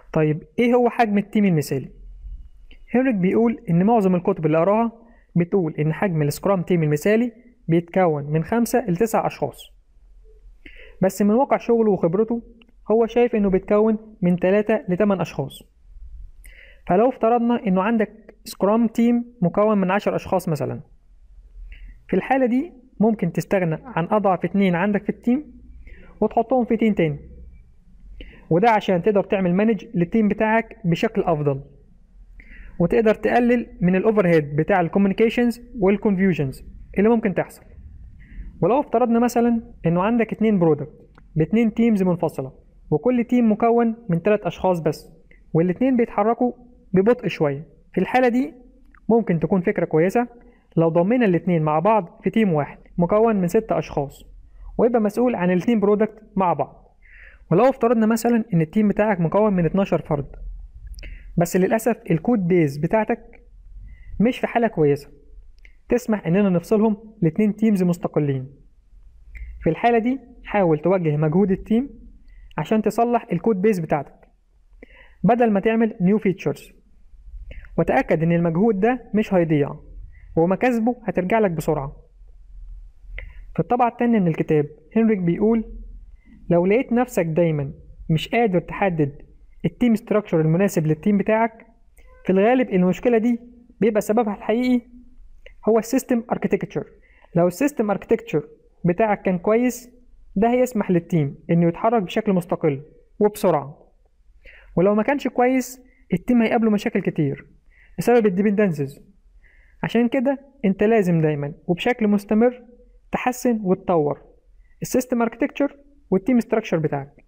طيب ايه هو حجم التيم المثالي هنريك بيقول ان معظم الكتب اللي قراها بتقول ان حجم السكرام تيم المثالي بيتكون من خمسة لتسع اشخاص بس من واقع شغله وخبرته هو شايف انه بيتكون من تلاتة لتمن اشخاص فلو افترضنا انه عندك سكرام تيم مكون من عشر اشخاص مثلا في الحالة دي ممكن تستغنى عن اضعف اتنين عندك في التيم وتحطهم في تيم تاني وده عشان تقدر تعمل مانج للتيم بتاعك بشكل افضل وتقدر تقلل من الاوفر هيد بتاع الكوميونيكيشنز والكونفيوجنز اللي ممكن تحصل ولو افترضنا مثلا انه عندك اتنين برودكت باتنين تيمز منفصلة وكل تيم مكون من تلات اشخاص بس والاتنين بيتحركوا ببطء شوية في الحالة دي ممكن تكون فكرة كويسة لو ضمينا الاتنين مع بعض في تيم واحد مكون من ست اشخاص ويبقى مسؤول عن الاتنين برودكت مع بعض ولو افترضنا مثلا ان التيم بتاعك مكون من 12 فرد بس للأسف الكود بيز بتاعتك مش في حالة كويسة تسمح إننا نفصلهم لاتنين تيمز مستقلين في الحالة دي حاول توجه مجهود التيم عشان تصلح الكود بيز بتاعتك بدل ما تعمل نيو فيتشرز وتأكد إن المجهود ده مش هيضيع ومكاسبه هترجع لك بسرعة في الطبعة التانية من الكتاب هنريك بيقول لو لقيت نفسك دايما مش قادر تحدد التيم ستراكشر المناسب للتيم بتاعك في الغالب المشكلة دي بيبقى سببها الحقيقي هو السيستم اركتكتشر لو السيستم اركتكتشر بتاعك كان كويس ده هيسمح للتيم انه يتحرك بشكل مستقل وبسرعة ولو ما كانش كويس التيم هيقابله مشاكل كتير بسبب الديبندنسز عشان كده انت لازم دايما وبشكل مستمر تحسن وتطور السيستم اركتكتشر والتيم ستراكشر بتاعك